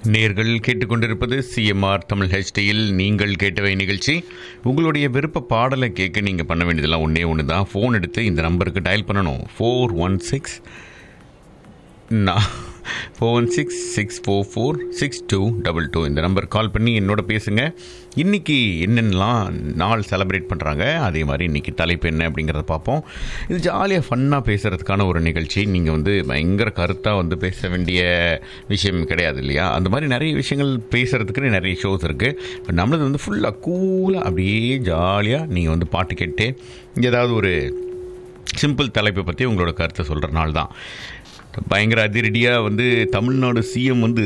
நேர்கள் கேட்டுக்கொண்டிருப்பது சிஎம்ஆர் தமிழ் ஹெச்டியில் நீங்கள் கேட்டவை நிகழ்ச்சி உங்களுடைய விருப்ப பாடலை கேட்க நீங்கள் பண்ண வேண்டியதெல்லாம் ஒன்றே ஒன்று தான் ஃபோன் எடுத்து இந்த நம்பருக்கு டயல் பண்ணணும் four one six four one six six four four six two double two இந்த நம்பர் கால் பண்ணி என்னோட பேசுங்க இன்றைக்கி என்னென்னலாம் நாள் செலிப்ரேட் பண்ணுறாங்க அதே மாதிரி இன்றைக்கி தலைப்பு என்ன அப்படிங்கிறத பார்ப்போம் இது ஜாலியாக ஃபன்னாக பேசுகிறதுக்கான ஒரு நிகழ்ச்சி நீங்கள் வந்து பயங்கர கருத்தாக வந்து பேச வேண்டிய விஷயம் கிடையாது இல்லையா அந்த மாதிரி நிறைய விஷயங்கள் பேசுகிறதுக்குன்னு நிறைய ஷோஸ் இருக்குது பட் நம்மளது வந்து ஃபுல்லாக கூலாக அப்படியே ஜாலியாக நீங்கள் வந்து பாட்டு கேட்டு ஏதாவது ஒரு சிம்பிள் தலைப்பை பற்றி உங்களோட கருத்தை சொல்கிற நாள் தான் பயங்கர அதிரடியாக வந்து தமிழ்நாடு சிஎம் வந்து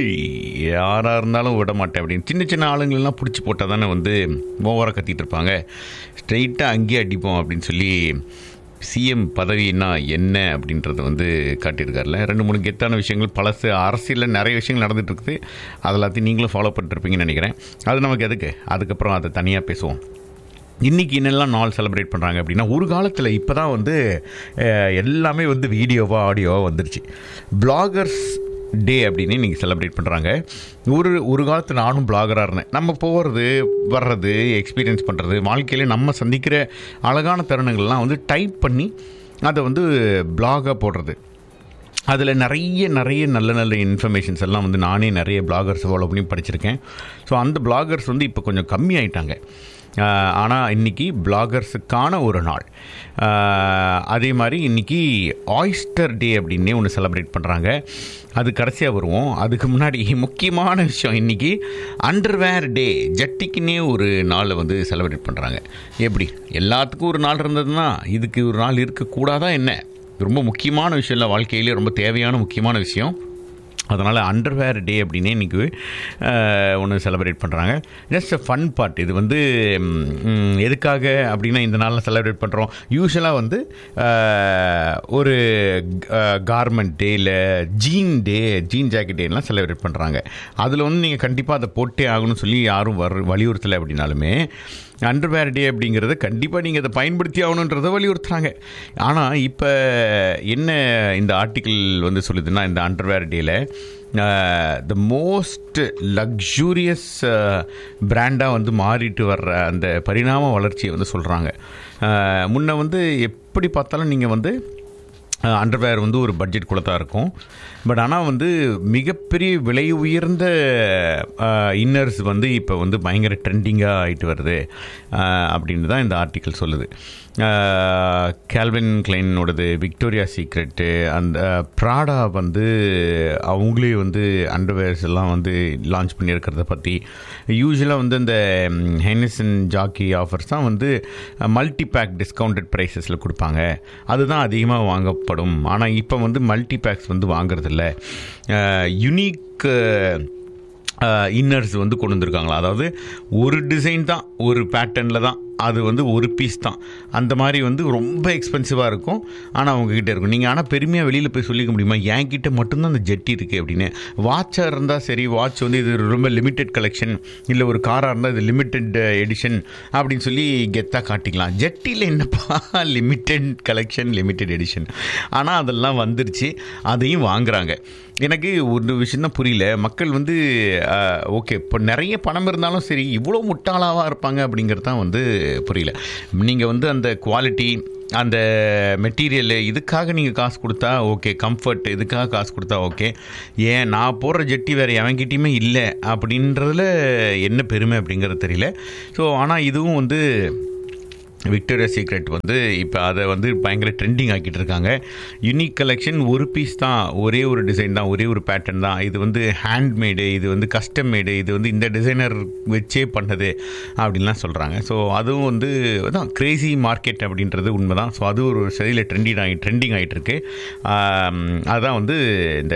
யாராக இருந்தாலும் விட மாட்டேன் அப்படின்னு சின்ன சின்ன ஆளுங்களெல்லாம் பிடிச்சி போட்டால் தானே வந்து ஓவராக கத்திட்டு இருப்பாங்க ஸ்ட்ரைட்டாக அங்கேயே அடிப்போம் அப்படின்னு சொல்லி சிஎம் பதவின்னா என்ன அப்படின்றத வந்து காட்டியிருக்காருல ரெண்டு மூணு கெத்தான விஷயங்கள் பழசு அரசியலில் நிறைய விஷயங்கள் நடந்துட்டு இருக்குது அது எல்லாத்தையும் நீங்களும் ஃபாலோ பண்ணிருப்பீங்கன்னு நினைக்கிறேன் அது நமக்கு எதுக்கு அதுக்கப்புறம் அதை தனியாக பேசுவோம் இன்றைக்கி என்னெல்லாம் நாள் செலிப்ரேட் பண்ணுறாங்க அப்படின்னா ஒரு காலத்தில் இப்போ தான் வந்து அஹ், எல்லாமே வந்து வீடியோவாக ஆடியோவாக வந்துருச்சு பிளாகர்ஸ் டே அப்படின்னு இன்றைக்கி செலிப்ரேட் பண்ணுறாங்க ஒரு ஒரு காலத்தில் நானும் பிளாகராக இருந்தேன் நம்ம போகிறது வர்றது எக்ஸ்பீரியன்ஸ் பண்ணுறது வாழ்க்கையில நம்ம சந்திக்கிற அழகான தருணங்கள்லாம் வந்து டைப் பண்ணி அதை வந்து பிளாகாக போடுறது அதில் நிறைய நிறைய நல்ல நல்ல இன்ஃபர்மேஷன்ஸ் எல்லாம் வந்து நானே நிறைய பிளாகர்ஸ் ஃபாலோ பண்ணி படிச்சிருக்கேன் ஸோ அந்த பிளாகர்ஸ் வந்து இப்போ கொஞ்சம் கம்மியாயிட்டாங்க ஆனால் இன்றைக்கி பிளாகர்ஸுக்கான ஒரு நாள் ஆஹ், அதே மாதிரி இன்றைக்கி ஆயிஸ்டர் டே அப்படின்னே ஒன்று செலிப்ரேட் பண்ணுறாங்க அது கடைசியாக வருவோம் அதுக்கு முன்னாடி முக்கியமான விஷயம் இன்றைக்கி அண்டர்வேர் டே ஜட்டிக்குன்னே ஒரு நாளை வந்து செலிப்ரேட் பண்ணுறாங்க எப்படி எல்லாத்துக்கும் ஒரு நாள் இருந்ததுன்னா இதுக்கு ஒரு நாள் இருக்கக்கூடாதா என்ன ரொம்ப முக்கியமான விஷயம் இல்லை வாழ்க்கையிலே ரொம்ப தேவையான முக்கியமான விஷயம் அதனால் அண்டர்வேர் டே அப்படின்னே இன்றைக்கி ஒன்று செலிப்ரேட் பண்ணுறாங்க ஜஸ்ட் ஃபன் பார்ட் இது வந்து ம், எதுக்காக அப்படின்னா இந்த நாளில் செலிப்ரேட் பண்ணுறோம் யூஸ்வலாக வந்து அஹ், ஒரு கார்மெண்ட் டே இல்லை ஜீன் டே ஜீன் ஜாக்கெட் டேலாம் செலிப்ரேட் பண்ணுறாங்க அதில் வந்து நீங்கள் கண்டிப்பாக அதை போட்டே ஆகணும்னு சொல்லி யாரும் வர வலியுறுத்தலை அப்படின்னாலுமே அண்டர்வேர் டே அப்படிங்கிறது கண்டிப்பாக நீங்கள் அதை பயன்படுத்தி ஆகணுன்றதை வலியுறுத்துறாங்க ஆனால் இப்போ என்ன இந்த ஆர்டிக்கிள் வந்து சொல்லுதுன்னா இந்த அண்டர்வேர் டேல த மோஸ்ட் லக்ஸூரியஸ் பிராண்டாக வந்து மாறிட்டு வர்ற அந்த பரிணாம வளர்ச்சியை வந்து சொல்கிறாங்க முன்ன வந்து எப்படி பார்த்தாலும் நீங்கள் வந்து அண்டர்வேர் வந்து ஒரு பட்ஜெட் கூட தான் இருக்கும் பட் ஆனால் வந்து மிகப்பெரிய விலை உயர்ந்த இன்னர்ஸ் வந்து இப்போ வந்து பயங்கர ட்ரெண்டிங்காக ஆகிட்டு வருது அஹ், அப்படின்னு தான் இந்த ஆர்டிக்கல் சொல்லுது கேல்வின் கிளைனோடது விக்டோரியா சீக்ரெட்டு அந்த ப்ராடா வந்து அவங்களே வந்து அண்டர்வேர்ஸ் எல்லாம் வந்து லான்ச் பண்ணியிருக்கிறத பற்றி யூஸ்வலாக வந்து இந்த ஹெனிசன் ஜாக்கி ஆஃபர்ஸ் தான் வந்து மல்டி பேக் டிஸ்கவுண்டட் ப்ரைஸஸில் கொடுப்பாங்க அதுதான் அதிகமாக வாங்கப்படும் ஆனால் இப்போ வந்து மல்டி பேக்ஸ் வந்து வாங்குறதில்ல யுனிக் இன்னர்ஸ் வந்து கொண்டு வந்திருக்காங்களா அதாவது ஒரு டிசைன் தான் ஒரு பேட்டர்னில் தான் அது வந்து ஒரு பீஸ் தான் அந்த மாதிரி வந்து ரொம்ப எக்ஸ்பென்சிவாக இருக்கும் ஆனால் அவங்கக்கிட்ட இருக்கும் நீங்கள் ஆனால் பெருமையாக வெளியில் போய் சொல்லிக்க முடியுமா என் கிட்ட மட்டும்தான் அந்த ஜெட்டி இருக்குது அப்படின்னு வாட்சாக இருந்தால் சரி வாட்ச் வந்து இது ரொம்ப லிமிட்டெட் கலெக்ஷன் இல்லை ஒரு காராக இருந்தால் இது லிமிட்டெட் எடிஷன் அப்படின்னு சொல்லி கெத்தாக காட்டிக்கலாம் ஜெட்டியில் என்னப்பா லிமிட்டெட் கலெக்ஷன் லிமிட்டெட் எடிஷன் ஆனால் அதெல்லாம் வந்துருச்சு அதையும் வாங்குறாங்க எனக்கு ஒரு விஷயம் தான் புரியல மக்கள் வந்து ஓகே இப்போ நிறைய பணம் இருந்தாலும் சரி இவ்வளோ முட்டாளாவாக இருப்பாங்க அப்படிங்கிறது தான் வந்து புரியல நீங்கள் வந்து அந்த குவாலிட்டி அந்த மெட்டீரியல் இதுக்காக நீங்கள் காசு கொடுத்தா ஓகே கம்ஃபர்ட் இதுக்காக காசு கொடுத்தா ஓகே ஏன் நான் போடுற ஜெட்டி வேறு எவன்கிட்டயுமே இல்லை அப்படின்றதுல என்ன பெருமை அப்படிங்கிறது தெரியல ஸோ ஆனால் இதுவும் வந்து விக்டோரியா சீக்ரெட் வந்து இப்போ அதை வந்து பயங்கர ட்ரெண்டிங் ஆக்கிட்டு இருக்காங்க யூனிக் கலெக்ஷன் ஒரு பீஸ் தான் ஒரே ஒரு டிசைன் தான் ஒரே ஒரு பேட்டர்ன் தான் இது வந்து ஹேண்ட்மேடு இது வந்து கஸ்டம் மேடு இது வந்து இந்த டிசைனர் வச்சே பண்ணது அப்படின்லாம் சொல்கிறாங்க ஸோ அதுவும் வந்து தான் கிரேசி மார்க்கெட் அப்படின்றது உண்மை தான் ஸோ அது ஒரு சரியில் ட்ரெண்டிங் ஆகி ட்ரெண்டிங் ஆகிட்டு இருக்கு ஆம், அதுதான் வந்து இந்த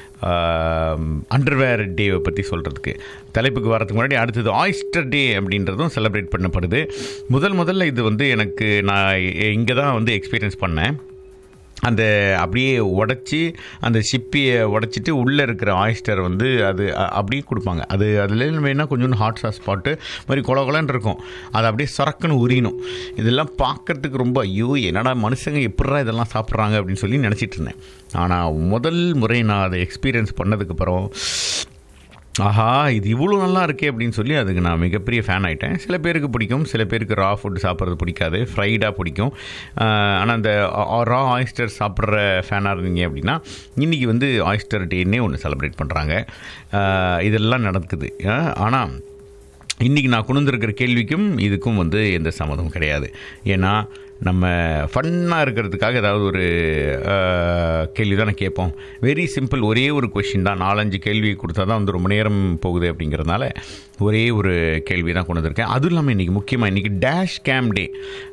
அண்டர்வேர் டேவை பற்றி சொல்கிறதுக்கு தலைப்புக்கு வரதுக்கு முன்னாடி அடுத்தது ஆயிஸ்டர் டே அப்படின்றதும் செலிப்ரேட் பண்ணப்படுது முதல் முதல்ல இது வந்து எனக்கு நான் இங்கே தான் வந்து எக்ஸ்பீரியன்ஸ் பண்ணேன் அந்த அப்படியே உடச்சி அந்த சிப்பியை உடச்சிட்டு உள்ளே இருக்கிற ஆயிஸ்டர் வந்து அது அ- அப்படியே கொடுப்பாங்க அது அதில் வேணால் கொஞ்சோண்டு ஹாட் சாஸ் போட்டு மாதிரி கொல கொலன்னு இருக்கும் அதை அப்படியே சரக்குன்னு உரியணும் இதெல்லாம் பார்க்கறதுக்கு ரொம்ப ஐயோ என்னடா மனுஷங்க எப்படிடா இதெல்லாம் சாப்பிட்றாங்க அப்படின்னு சொல்லி நினச்சிட்டு இருந்தேன் ஆனால் முதல் முறை நான் அதை எக்ஸ்பீரியன்ஸ் பண்ணதுக்கப்புறம் ஆஹா இது இவ்வளோ நல்லா இருக்கே அப்படின்னு சொல்லி அதுக்கு நான் மிகப்பெரிய ஃபேன் ஆகிட்டேன் சில பேருக்கு பிடிக்கும் சில பேருக்கு ரா ஃபுட் சாப்பிட்றது பிடிக்காது ஃப்ரைடாக பிடிக்கும் ஆனால் அந்த ரா ஆயிஸ்டர் சாப்பிட்ற ஃபேனாக இருந்தீங்க அப்படின்னா இன்றைக்கி வந்து ஆயிஸ்டர் டேன்னே ஒன்று செலிப்ரேட் பண்ணுறாங்க இதெல்லாம் நடக்குது ஆனால் இன்றைக்கி நான் கொண்டு வந்திருக்கிற கேள்விக்கும் இதுக்கும் வந்து எந்த சம்மதமும் கிடையாது ஏன்னா நம்ம ஃபன்னாக இருக்கிறதுக்காக ஏதாவது ஒரு கேள்வி தான் நான் கேட்போம் வெரி சிம்பிள் ஒரே ஒரு கொஷின் தான் நாலஞ்சு கேள்வி கொடுத்தா தான் வந்து ரொம்ப நேரம் போகுது அப்படிங்கிறதுனால ஒரே ஒரு கேள்வி தான் கொண்டு வந்திருக்கேன் அதுவும் இல்லாமல் இன்றைக்கி முக்கியமாக இன்றைக்கி டேஷ் கேம் டே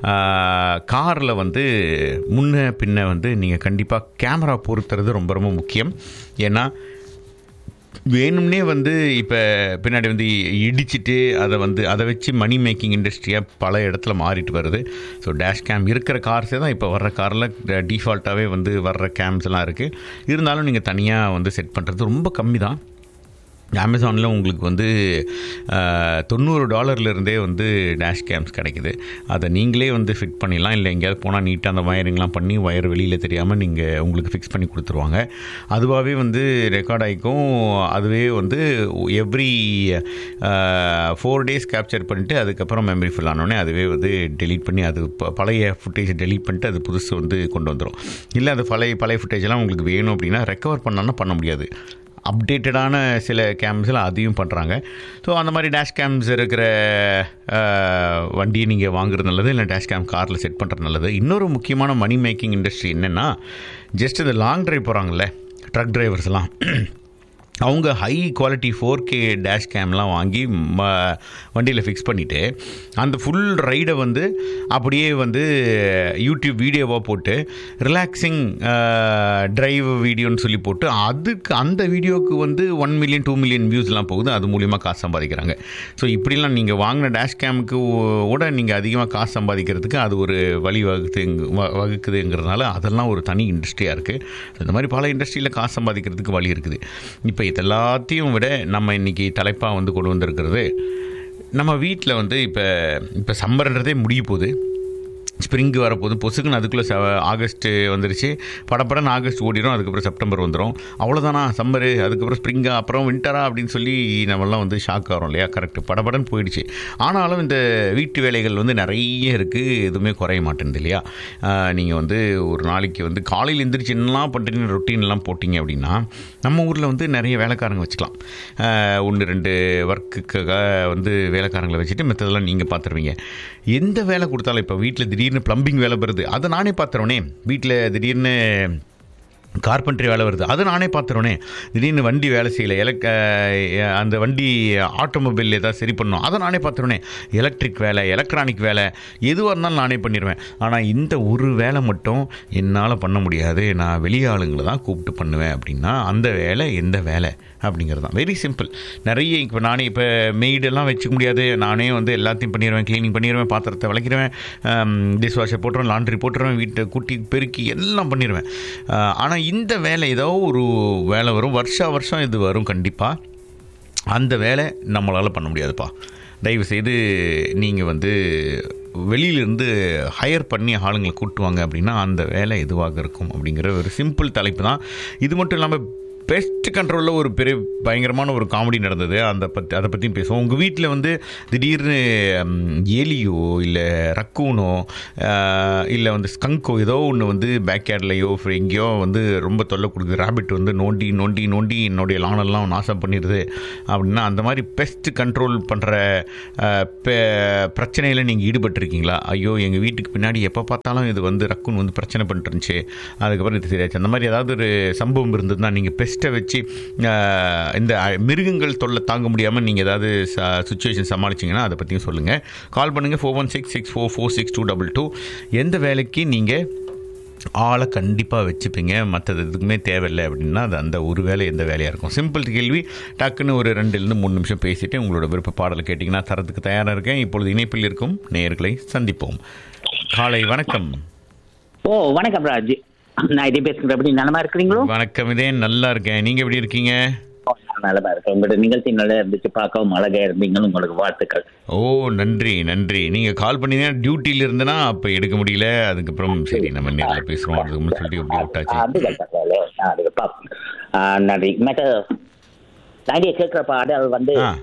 காரில் வந்து முன்ன பின்ன வந்து நீங்கள் கண்டிப்பாக கேமரா பொருத்துறது ரொம்ப ரொம்ப முக்கியம் ஏன்னா வேணும்னே வந்து இப்போ பின்னாடி வந்து இடிச்சிட்டு அதை வந்து அதை வச்சு மணி மேக்கிங் இண்டஸ்ட்ரியாக பல இடத்துல மாறிட்டு வருது ஸோ டேஷ் கேம் இருக்கிற கார்ஸே தான் இப்போ வர்ற காரில் டிஃபால்ட்டாகவே வந்து வர்ற கேம்ஸ் எல்லாம் இருக்குது இருந்தாலும் நீங்கள் தனியாக வந்து செட் பண்ணுறது ரொம்ப கம்மி தான் அமேசானில் உங்களுக்கு வந்து தொண்ணூறு டாலர்லேருந்தே வந்து டேஷ் கேம்ஸ் கிடைக்குது அதை நீங்களே வந்து ஃபிட் பண்ணிடலாம் இல்லை எங்கேயாவது போனால் நீட்டாக அந்த வயரிங்லாம் பண்ணி ஒயர் வெளியில் தெரியாமல் நீங்கள் உங்களுக்கு ஃபிக்ஸ் பண்ணி கொடுத்துருவாங்க அதுவாகவே வந்து ரெக்கார்ட் ஆகிக்கும் அதுவே வந்து எவ்ரி ஃபோர் டேஸ் கேப்சர் பண்ணிட்டு அதுக்கப்புறம் மெமரி ஃபில் ஆனோடனே அதுவே வந்து டெலீட் பண்ணி அது பழைய ஃபுட்டேஜ் டெலீட் பண்ணிட்டு அது புதுசு வந்து கொண்டு வந்துடும் இல்லை அது பழைய பழைய ஃபுட்டேஜ்லாம் உங்களுக்கு வேணும் அப்படின்னா ரெக்கவர் பண்ணாலும் பண்ண முடியாது அப்டேட்டடான சில கேம்ஸில் அதையும் பண்ணுறாங்க ஸோ அந்த மாதிரி டேஷ் கேம்ஸ் இருக்கிற வண்டியை நீங்கள் வாங்குறது நல்லது இல்லை டேஷ் கேம் காரில் செட் பண்ணுறது நல்லது இன்னொரு முக்கியமான மணி மேக்கிங் இண்டஸ்ட்ரி என்னென்னா ஜஸ்ட் இந்த லாங் ட்ரைவ் போகிறாங்கல்ல ட்ரக் டிரைவர்ஸ்லாம் அவங்க high quality four K dash கேம்லாம் வாங்கி ம வண்டியில் ஃபிக்ஸ் பண்ணிவிட்டு அந்த ஃபுல் ரைடை வந்து அப்படியே வந்து யூடியூப் வீடியோவாக போட்டு ரிலாக்ஸிங் ட்ரைவ் வீடியோன்னு சொல்லி போட்டு அதுக்கு அந்த வீடியோவுக்கு வந்து ஒன் மில்லியன் டூ மில்லியன் வியூஸ்லாம் போகுது அது மூலியமாக காசு சம்பாதிக்கிறாங்க ஸோ இப்படிலாம் நீங்கள் வாங்கின டேஷ் கேமுக்கு கூட நீங்கள் அதிகமாக காசு சம்பாதிக்கிறதுக்கு அது ஒரு வழி வகுத்து வகுக்குதுங்கிறதுனால அதெல்லாம் ஒரு தனி இண்டஸ்ட்ரியாக இருக்குது இந்த மாதிரி பல இண்டஸ்ட்ரியில் காசு சம்பாதிக்கிறதுக்கு வழி இருக்குது இப்போ இது எல்லாத்தையும் விட நம்ம இன்றைக்கி தலைப்பாக வந்து கொண்டு வந்திருக்கிறது நம்ம வீட்டில் வந்து இப்போ இப்போ சம்மர்ன்றதே முடிய போகுது ஸ்ப்ரிங்கு வரப்போகுது பொசுக்குன்னு அதுக்குள்ளே ச ஆகஸ்ட்டு வந்துருச்சு படப்படன்னு ஆகஸ்ட் ஓடிடும் அதுக்கப்புறம் செப்டம்பர் வந்துடும் அவ்வளோதானா சம்மரு அதுக்கப்புறம் ஸ்ப்ரிங்கா அப்புறம் வின்டரா அப்படின்னு சொல்லி நம்மலாம் வந்து ஷாக் ஆகிறோம் இல்லையா கரெக்ட் படப்படன்னு போயிடுச்சு ஆனாலும் இந்த வீட்டு வேலைகள் வந்து நிறைய இருக்குது எதுவுமே குறைய மாட்டேங்குது இல்லையா நீங்கள் வந்து ஒரு நாளைக்கு வந்து காலையில் எந்திரிச்சு என்னலாம் பண்ணுறீங்க ரொட்டீன்லாம் போட்டிங்க அப்படின்னா நம்ம ஊரில் வந்து நிறைய வேலைக்காரங்க வச்சுக்கலாம் ஒன்று ரெண்டு ஒர்க்குக்காக வந்து வேலைக்காரங்களை வச்சுட்டு மற்றதெல்லாம் நீங்கள் பார்த்துருவீங்க எந்த வேலை கொடுத்தாலும் இப்போ வீட்டில் திடீர்னு ப்ளம்பிங் வேலை வருது அதை நானே பார்த்துருவனே வீட்டில் திடீர்னு கார்பெண்ட்ரி வேலை வருது அதை நானே பார்த்துருவனே திடீர்னு வண்டி வேலை செய்யலை எலக் அந்த வண்டி ஆட்டோமொபைல் ஏதாவது சரி பண்ணணும் அதை நானே பார்த்துருவனே எலக்ட்ரிக் வேலை எலக்ட்ரானிக் வேலை எதுவாக இருந்தாலும் நானே பண்ணிடுவேன் ஆனால் இந்த ஒரு வேலை மட்டும் என்னால் பண்ண முடியாது நான் வெளியே ஆளுங்களை தான் கூப்பிட்டு பண்ணுவேன் அப்படின்னா அந்த வேலை எந்த வேலை அப்படிங்கிறது தான் வெரி சிம்பிள் நிறைய இப்போ நானே இப்போ மெய்டெல்லாம் வச்சுக்க முடியாது நானே வந்து எல்லாத்தையும் பண்ணிடுவேன் க்ளீனிங் பண்ணிடுவேன் பாத்திரத்தை விளக்கிடுவேன் டிஷ் வாஷர் போட்டுருவேன் லாண்ட்ரி போட்டுருவேன் வீட்டை கூட்டி பெருக்கி எல்லாம் பண்ணிடுவேன் ஆனால் இந்த வேலை ஏதோ ஒரு வேலை வரும் வருஷா வருஷம் இது வரும் கண்டிப்பாக அந்த வேலை நம்மளால் பண்ண முடியாதுப்பா தயவு செய்து நீங்கள் வந்து வெளியிலேருந்து ஹையர் பண்ணி ஆளுங்களை கூட்டுவாங்க அப்படின்னா அந்த வேலை எதுவாக இருக்கும் அப்படிங்கிற ஒரு சிம்பிள் தலைப்பு தான் இது மட்டும் இல்லாமல் பெஸ்ட் கண்ட்ரோலில் ஒரு பெரிய பயங்கரமான ஒரு காமெடி நடந்தது அந்த பற்றி அதை பற்றியும் பேசுவோம் உங்கள் வீட்டில் வந்து திடீர்னு எலியோ இல்லை ரக்கூனோ இல்லை வந்து ஸ்கங்கோ ஏதோ ஒன்று வந்து பேக்யார்ட்லேயோ எங்கேயோ வந்து ரொம்ப தொல்லை கொடுக்குது ரேபிட் வந்து நோண்டி நோண்டி நோண்டி என்னுடைய லானெல்லாம் நாசம் பண்ணிடுது அப்படின்னா அந்த மாதிரி பெஸ்ட் கண்ட்ரோல் பண்ணுற பிரச்சனையில் நீங்கள் ஈடுபட்டிருக்கீங்களா ஐயோ எங்கள் வீட்டுக்கு பின்னாடி எப்போ பார்த்தாலும் இது வந்து ரக்குன் வந்து பிரச்சனை பண்ணிட்டு இருந்துச்சு அதுக்கப்புறம் இது சரியாச்சு அந்த மாதிரி ஏதாவது ஒரு சம்பவம் இருந்ததுன்னா நீங்கள் பெஸ்ட்டை வச்சு இந்த மிருகங்கள் தொல்லை தாங்க முடியாமல் நீங்கள் ஏதாவது சுச்சுவேஷன் சமாளிச்சிங்கன்னா அதை பற்றியும் சொல்லுங்கள் கால் பண்ணுங்கள் four one six six four four six two double two எந்த வேலைக்கு நீங்கள் ஆளை கண்டிப்பாக வச்சுப்பீங்க மற்றது எதுக்குமே தேவையில்லை அப்படின்னா அது அந்த ஒரு வேலை எந்த வேலையாக இருக்கும் சிம்பிள் கேள்வி டக்குன்னு ஒரு ரெண்டுலேருந்து மூணு நிமிஷம் பேசிவிட்டு உங்களோட விருப்ப பாடலை கேட்டிங்கன்னா தரத்துக்கு தயாராக இருக்கேன் இப்பொழுது இணைப்பில் இருக்கும் நேயர்களை சந்திப்போம் காலை வணக்கம் ஓ வணக்கம் ராஜ் நான் இதே பேசுகிறேன் எப்படி நலமா இருக்கிறீங்களோ வணக்கம் இதே நல்லா இருக்கேன் நீங்கள் எப்படி இருக்கீங்க நலமா இருக்கேன் உங்களோட நிகழ்ச்சி நல்லா இருந்துச்சு பார்க்கவும் அழகா இருந்தீங்கன்னு உங்களுக்கு வாழ்த்துக்கள் ஓ நன்றி நன்றி நீங்கள் கால் பண்ணீங்கன்னா டியூட்டியில் இருந்தனா அப்போ எடுக்க முடியல அதுக்கப்புறம் சரி நம்ம நேரில் பேசுகிறோம் அதுக்கு சொல்லிட்டு எப்படி விட்டாச்சு அது கேட்டாங்க அது பார்ப்போம் நன்றி மேட்ட நாங்க கேட்கிற பாடல் வந்து ஆ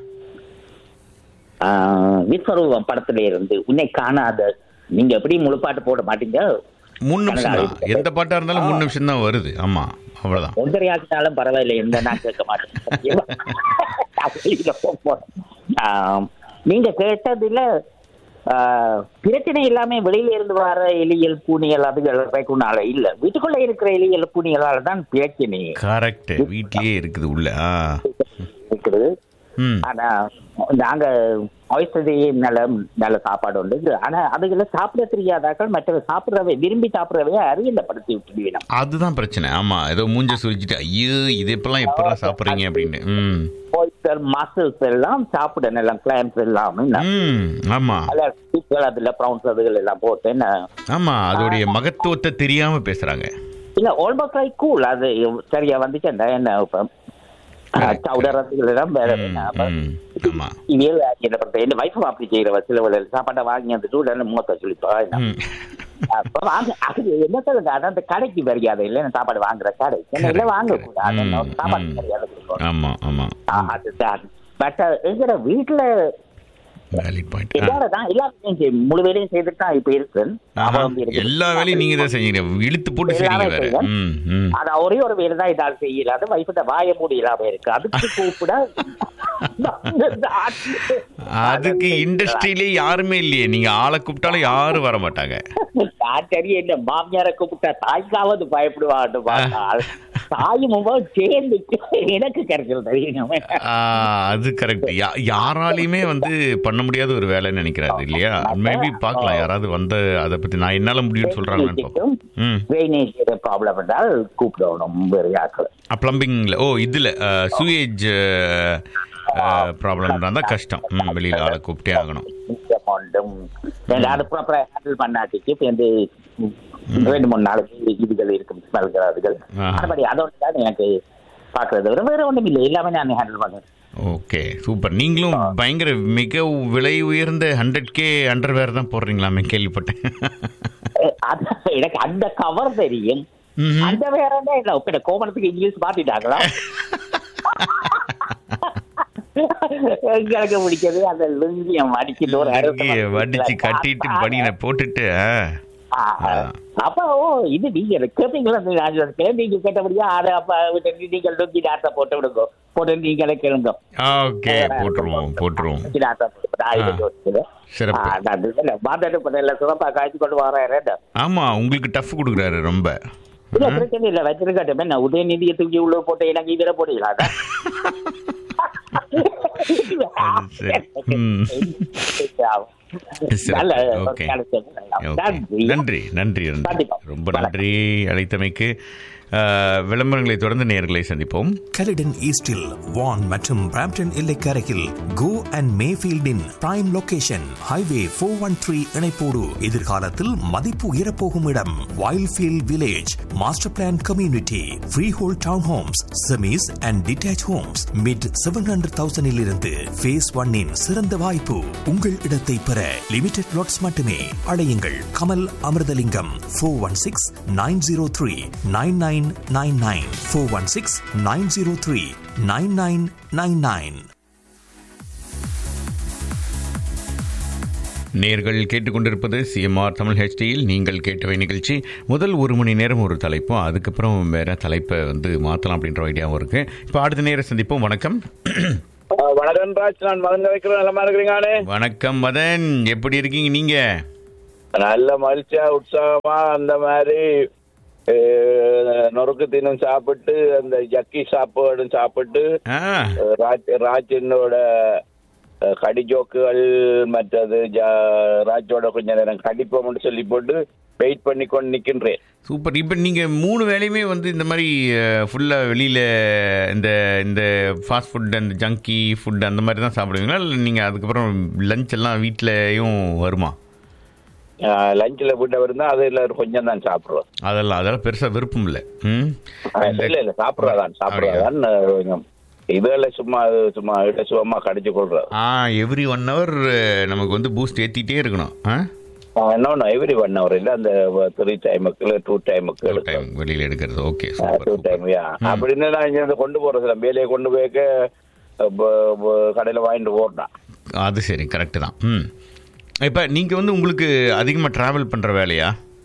ஆஹ், விஸ்வரூபம் படத்துல இருந்து உன்னை காணாத நீங்க எப்படி முழுப்பாட்டு போட மாட்டீங்க மூணு நிமிஷம் தான் எந்த பாட்டா இருந்தாலும் மூணு நிமிஷம் தான் வருது ஆமா அவ்வளவுதான் ஒன்றரை ஆக்கினாலும் பரவாயில்லை எந்த நான் கேட்க மாட்டேன் வெளியில போறேன். ஆஹ், நீங்க கேட்டதுல ஆஹ், பிரச்சனை இல்லாம வெளியில இருந்து வர எலியல் பூனியல் அதுகள் வைக்குனால இல்ல வீட்டுக்குள்ள இருக்கிற எலியல் பூனியலால தான் பிரச்சனை கரெக்ட் வீட்லயே இருக்குது உள்ள ஆ இருக்குது ம் ஆனா நாங்க ஆயிஸ்டர் நல்ல நல்ல சாப்பாடு உண்டு ஆனா அதுகளை சாப்பிட தெரியாதாக்கள் மற்ற சாப்பிடுறவை விரும்பி சாப்பிடுறவைய அறியலப்படுத்தி விட்டுடுவேன் அதுதான் பிரச்சனை ஆமா ஏதோ மூஞ்ச சுழிச்சிட்டு ஐயோ இது இப்பெல்லாம் எப்படா சாப்பிடுறீங்க அப்படின்னு ம் ஆயிஸ்டர் மசில்ஸ் எல்லாம் சாப்பிட நல்லா கிளாம்ஸ் எல்லாம் என்ன ம் ஆமா அதுல fish அதுல ப்ரௌன்ஸ் அதுகள் எல்லாம் போட்டு என்ன ஆமா அதோடைய மகத்துவத்தை தெரியாம பேசுறாங்க இல்ல ஆல்மோஸ்ட் லைக் கூல் அது சரியா வந்துச்சு என்ன இப்ப சவுடர் அதுகள் எல்லாம் வேற ம், என்ன அப்ப ம், ஆமா இவியல் என்ன பண்றது என்ன வைஃப் அப்படி செய்யறவ சில வேளை சாப்பாட்டை வாங்கி அந்த சூழல் மூத்த சொல்லிப்பா என்ன ம். அப்ப வாங்க அது என்ன சொல்லுங்க அதான் அந்த கடைக்கு மரியாதை இல்லை நான் சாப்பாடு வாங்குற கடை என்ன இல்லை வாங்க கூடாது ம், என்ன சாப்பாடு ம். மரியாதை கொடுக்கணும் ஆமா ஆமா ஆ, அதுதான் பட் எங்கிற வீட்டுல வேலிட் பாயிண்ட் எல்லாரும் தான் எல்லா வேலையும் செய்யும். முழு வேலையும் செய்துட்டு தான் இப்ப இருக்கு அவன் வந்து இருக்கு. எல்லா வேலையும் நீங்க தான் செய்யறீங்க இழுத்து போட்டு செய்றீங்க எல்லாமே வேற செய்வேன். ம் ம் ஆனா ஒரே ஒரு வேலை தான் இதால் செய்யலாது வைஃபிட்ட வாய முடியலாம இருக்கு அதுக்கு கூப்பிட அதுக்கு இண்டஸ்ட்ரியிலே யாருமே இல்லையே நீங்க ஆளை கூப்பிட்டாலும் யாரும் வர மாட்டாங்க நான் சரி என்ன மாமியார கூப்பிட்டா தாய்க்காவது பயப்படுவான்னு பார்த்தால் தாயும் சேர்ந்து எனக்கு கிடைச்சது தெரியும் ஆ, அது கரெக்ட் யாராலையுமே வந்து பண்ண முடியாத ஒரு வேலைன்னு நினைக்கிறாரு இல்லையா மேபி பார்க்கலாம் யாராவது வந்து அதை பத்தி நான் என்னால முடியும்னு சொல்றாங்கன்னு பார்ப்போம் ம் ட்ரைனேஜ் ப்ராப்ளம் இருந்தால் கூப்பிடணும் வேறு யாக்கள் பிளம்பிங்ல ஓ இதுல சூயேஜ் ப்ராப்ளம் இருந்தா கஷ்டம் ம் வெளியில ஆளை கூப்பிட்டே ஆகணும் அமௌண்ட்டும் அது ப்ராப்பரா ஹேண்டில் பண்ணாட்டிக்கு இப்போ வந்து ரெண்டு மூணு நாளைக்கு இதுகள் இருக்கும் ஸ்மெல்கள் அதுகள் ஆஹா. மறுபடி அதோட தான் எனக்கு பார்க்கறது தவிர வேற ஒன்றும் இல்லை எல்லாமே நான் ஹேண்டில் பண்ணுறேன் ஓகே சூப்பர் நீங்களும் பயங்கர மிக விலை உயர்ந்த ஹண்ட்ரட் கே அண்டர்வேர் தான் போடுறீங்களாமே கேள்விப்பட்டேன் அது எனக்கு அந்த கவர் தெரியும் ம்ஹும். அந்த வேற என்ன இல்லை இப்போ கோமணத்துக்கு இங்கிலீஷ் மாத்திட்டாங்களா எங்களுக்கு பிடிச்சது அந்த லுங்கியம் அடிக்கிட்டு ஒரு அறுபது லுங்கிய வடிச்சு வருஷத்துல கட்டிட்டு பனியனை போட்டுட்டு ஆ. ஆ, அப்ப ஓ இது நீங்க கேட்டீங்களா நான் சொல்றேன். நீங்க கேட்டபடியா அதை அப்ப விட்டு நீங்கள் லுங்கி டாட்டா போட்டு விடுங்க போட்டு நீங்களே கேளுங்க ஓகே போட்டுருவோம் போட்டுருவோம் லுங்கி டாட்டா போட்டு நான் இது ஆ. யோசிக்கிறேன். சிறப்பு. ஆ, நான் இதுல மாதாட்டு பண்ணல சிறப்பா காய்ச்சி கொண்டு வரேன் ஆமா உங்களுக்கு டஃப் கொடுக்குறாரு ரொம்ப இல்ல பிரச்சனை இல்ல வச்சிருக்கட்டும் என்ன உதயநிதியை தூக்கி உள்ள போட்டு எனக்கு இதுல போடுங்களா அது சரி. ம். நல்ல சிறப்பு. Okay okay. நன்றி நன்றி நன்றி நன்றி கண்டிப்பா. ரொம்ப நன்றி அழைத்தமைக்கு அஹ், விளம்பரங்களை தொடர்ந்து நேர்களை சந்திப்போம் கலிடன் ஈஸ்டில் வான் மற்றும் பிராம்டன் எல்லைக்கரையில் கோ அண்ட் மேஃபீல்டின் prime location highway four one three இணைப்போடு எதிர்காலத்தில் மதிப்பு உயரப்போகும் இடம் Wildfield village master plan community freehold townhomes semis and detached homes mid seven hundred தௌசண்டில் இருந்து ஃபேஸ் ஒன்னின் சிறந்த வாய்ப்பு உங்கள் இடத்தை பெற லிமிடெட் லாட்ஸ் மட்டுமே அழையுங்கள் Kamal Amirthalingam four one six nine zero three nine nine nine nine four one six nine zero three nine nine nine nine நேர்கள் கேட்டுக்கொண்டிருப்பது சிஎம்ஆர் தமிழ் ஹெச்டியில் நீங்கள் கேட்டவை நிகழ்ச்சி முதல் ஒரு மணி நேரம் ஒரு தலைப்பும் அதுக்கப்புறம் வேற தலைப்பை வந்து மாற்றலாம் அப்படின்ற ஐடியாவும் இருக்கு இப்போ அடுத்த நேரம் சந்திப்போம் வணக்கம் வணக்கம் ராஜ் நான் மதன் வைக்கிறேன் நல்லமா இருக்கிறீங்களே வணக்கம் மதன் எப்படி இருக்கீங்க நீங்க நல்ல மகிழ்ச்சியா உற்சாகமா அந்த மாதிரி அஹ், நொறுக்கு தினம் சாப்பிட்டு அந்த ஜக்கி சாப்பாடும் சாப்பிட்டு ஆ அஹ், ராஜ் ராஜனோட அஹ், கடி ஜோக்குகள் மற்றது ஜா- ராஜோட கொஞ்ச நேரம் கடிப்போம்னு சொல்லி போட்டு வெயிட் பண்ணி கொண்டு நிக்கின்றேன் சூப்பர் இப்போ நீங்கள் மூணு வேலையுமே வந்து இந்த மாதிரி ஃபுல்லாக வெளியில் இந்த இந்த ஃபாஸ்ட் ஃபுட் அந்த ஜங்கி ஃபுட் அந்த மாதிரி தான் சாப்பிடுவீங்களா இல்லை நீங்கள் அதுக்கப்புறம் லஞ்ச் எல்லாம் வீட்லயும் வருமா லஞ்சில் விட்ட இருந்தா அதுல கொஞ்சம் தான் சாப்பிடுறோம் அதெல்லாம் அதெல்லாம் பெருசாக விருப்பம் இல்லை ம் இல்ல இல்ல சாப்பிடுறதான் சாப்பிடுறதான் அஹ், கொஞ்சம் இதுல சும்மா சும்மா இட சும்மா கடிச்சு கொள்றது ஆ எவ்ரி ஒன் ஹவர் நமக்கு வந்து பூஸ்ட் ஏற்றிட்டே இருக்கணும் ஆ இன்னொன்னு எவ்ரி ஒன் ஹவர் இல்ல அந்த த்ரீ டைமுக்கு இல்ல டூ டைமுக்கு டைம் வெளியில் எடுக்கிறது okay too super time ya அப்படின்னு நான் இங்க இருந்து கொண்டு போறது இல்ல வேலையை கொண்டு போய்க்க கடையில் வாங்கிட்டு போட்டான் அது சரி கரெக்டு தான் ம் இப்போ நீங்கள் வந்து உங்களுக்கு அதிகமாக ட்ராவல் பண்ணுற வேலையா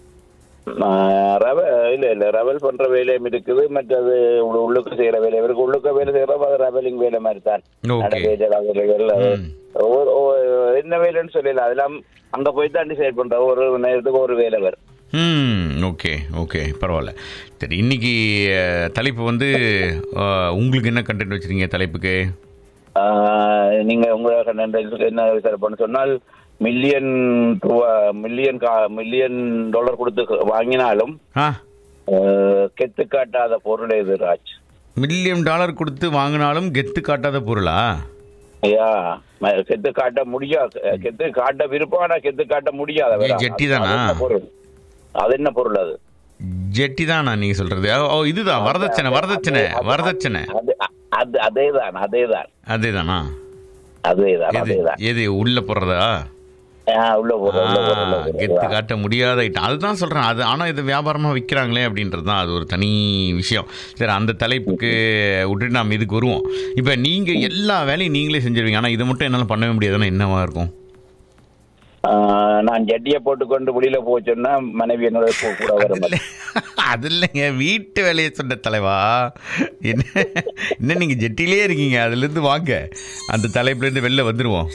ரவ இல்ல இல்ல ரவல் பண்ற வேலையும் இருக்குது மற்றது உள்ள- உள்ளுக்கு செய்யற வேலை இருக்கு உள்ளுக்க வேலை செய்யறோம் அது ரவலிங் வேலை மாதிரி தான் Okay. நடவேலை, வேலைகள், அது ம். ஒவ்வொரு- ஒவ்வொரு- என்ன வேலைன்னு சொல்லல அதெல்லாம் அங்க போய் தான் டிசைட் பண்ற ஒரு நேரத்துக்கு ஒரு வேலை வரும் ம் ஓகே ஓகே பரவாயில்ல சரி இன்னைக்கு அஹ், தலைப்பு வந்து அஹ், உங்களுக்கு என்ன கண்டென்ட் வச்சுருக்கீங்க தலைப்புக்கு ஆஹ், நீங்க உங்களுக்கு என்ன விசாரணை பண்ண சொன்னால் மில்லியன் ரூபா மில்லியன் மில்லியன் டாலர் கொடுத்து வாங்கினாலும் ஆ ஆஹ், கெத்து காட்டாத பொருள் இது ராஜ் மில்லியன் டாலர் கொடுத்து வாங்கினாலும் கெத்து காட்டாத பொருளா ஐயா ம- கெத்து காட்ட முடியாது கெத்து காட்ட விருப்பம் ஆனா கெத்து காட்ட முடியாத வேலை. ஏய், ஜெட்டி தானா? அது என்ன பொருள் அது என்ன பொருள் அது ஜெட்டி தானா நீங்கள் சொல்கிறது ஓ இதுதான் வரதட்சணை வரதட்சணை வரதட்சணை அது அது அதேதான் அதேதான் அதேதானா அதேதான் எது அதேதான் எது உள்ள போடுறதா ஆ, உள்ள போற உள்ள போற, உள்ள ஆ, போற. கெத்து காட்ட முடியாத ஐட்டம் அதுதான் சொல்றேன் அது ஆனா இது வியாபாரமா விற்கிறாங்களே அப்படின்றது தான் அது ஒரு தனி விஷயம் சரி அந்த தலைப்புக்கு விட்டுட்டு நாம் இதுக்கு வருவோம் இப்போ நீங்க எல்லா வேலையும் நீங்களே செஞ்சிருவீங்க ஆனா இதை மட்டும் என்னால பண்ணவே முடியாதுன்னா என்னவா இருக்கும் ஆ, நான் ஜட்டியை போட்டுக்கொண்டு வெளியில போச்சோன்னா மனைவி என்னோட கூ- கூட வர அது இல்லை அது இல்லைங்க வீட்டு வேலையை சொன்ன தலைவா என்ன என்ன நீங்கள் ஜெட்டிலே இருக்கீங்க அதுலேருந்து வாங்க அந்த தலைப்புலேருந்து வெளில வந்துடுவோம்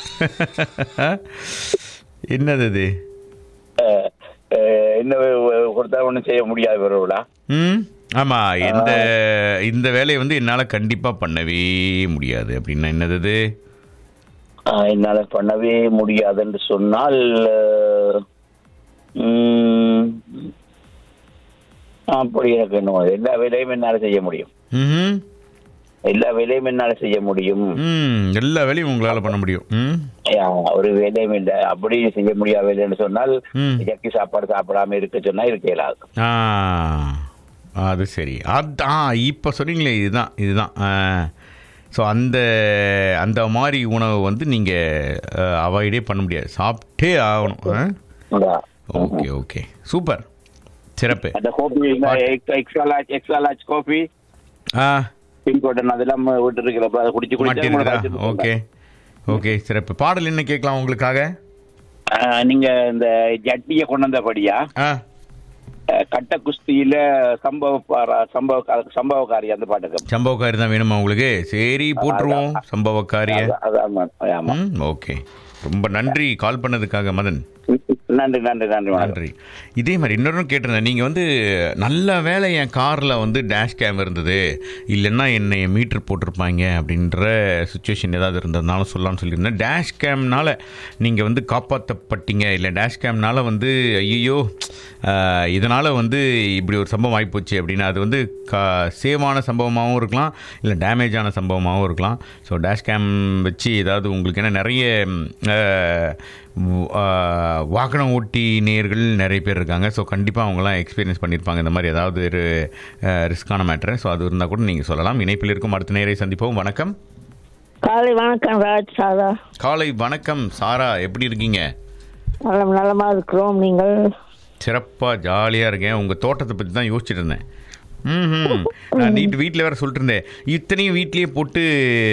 என்னது அது என்ன கொடுத்தா ஒன்றும் செய்ய முடியாது வருவலா ம் ஆமாம் இந்த இந்த வேலையை வந்து என்னால் கண்டிப்பாக பண்ணவே முடியாது அப்படின்னா என்னது அது என்னால பண்ணவே முடியாதுன்னு சொன்னால் ம், அப்படி எனக்கு இன்னும் எல்லா வேலையும் என்னால செய்ய முடியும் ம் எல்லா வேலையும் என்னால செய்ய முடியும் ம் எல்லா வேலையும் உங்களால் பண்ண முடியும் ம் யா, ஒரு வேலையும் இல்லை அப்படி செய்ய முடியாத வேலைன்னு சொன்னால் ம். இயற்கை சாப்பாடு சாப்பிடாம இருக்க சொன்னா இருக்க இயலாது ஆ அது சரி அதான் இப்போ சொன்னீங்களே இதுதான் இதுதான் ஸோ அந்த அந்த மாதிரி உணவை வந்து நீங்கள் அவாய்டே பண்ண முடியாது சாப்பிட்டே ஆகணும் ஓகே ஓகே சூப்பர் சிறப்பு அந்த Gopi extra large extra large coffee ஆ பின்கோடன் அதெல்லாம் விட்டு இருக்கிறப்ப அதை குடிச்சு மாட்டிருக்குதா குடிச்சு ஓகே ஓகே சிறப்பு பாடல் என்ன கேட்கலாம் உங்களுக்காக ஆஹ், நீங்க இந்த ஜட்டியை கொண்டு வந்தபடியா ஆ அஹ், கட்ட குஸ்தியில சம்பவ பாரா- சம்பவ சம்பவக்காரி அந்த பாட்டுக்கு சம்பவக்காரி தான் வேணுமா உங்களுக்கு சரி போட்டுருவோம் சம்பவக்காரிய அதான், அதான் மேம். ஆமா ம் ஓகே ரொம்ப நன்றி கால் பண்ணதுக்காக மதன் நன்றி நன்றி நன்றி மேடம். நன்றி இதே மாதிரி இன்னொரு கேட்டிருந்தேன் நீங்கள் வந்து நல்ல வேலை என் காரில் வந்து டேஷ் கேம் இருந்தது இல்லைன்னா என்னை மீட்டர் போட்டிருப்பாங்க அப்படின்ற சுச்சுவேஷன் ஏதாவது இருந்ததுனால சொல்லலாம்னு சொல்லியிருந்தேன் டேஷ் கேம்னால நீங்கள் வந்து காப்பாற்றப்பட்டீங்க இல்லை டேஷ் கேம்னால வந்து ஐயோ இதனால் வந்து இப்படி ஒரு சம்பவம் ஆகிப்போச்சு அப்படின்னு அது வந்து கா சேவான சம்பவமாகவும் இருக்கலாம் இல்லை டேமேஜான சம்பவமாகவும் இருக்கலாம் ஸோ டேஷ் கேம் வச்சு ஏதாவது உங்களுக்கு என்ன நிறைய ம், அஹ், உ- ஆஹ், வாகனம் ஓட்டி நேர்கள் நிறைய பேர் இருக்காங்க ஸோ கண்டிப்பாக அவங்களாம் எக்ஸ்பீரியன்ஸ் பண்ணியிருப்பாங்க இந்த மாதிரி ஏதாவது ஒரு ரிஸ்க்கான மேட்ரு ஸோ அது இருந்தால் கூட நீங்கள் சொல்லலாம் இணைப்பில் இருக்கும் அடுத்த நேரை சந்திப்போம் வணக்கம் காலை வணக்கம் ராஜ் சாதா காலை வணக்கம் சாரா எப்படி இருக்கீங்க நலம் நலமா இருக்கிறோம் நீங்கள் சிறப்பாக ஜாலியாக இருக்கேன் உங்கள் தோட்டத்தை பற்றி தான் யோசிச்சுட்டு இருந்தேன் ம் நான் நீட்டு வீட்டில் வேறு சொல்லிட்டு இருந்தேன் இத்தனையும் வீட்லேயே போட்டு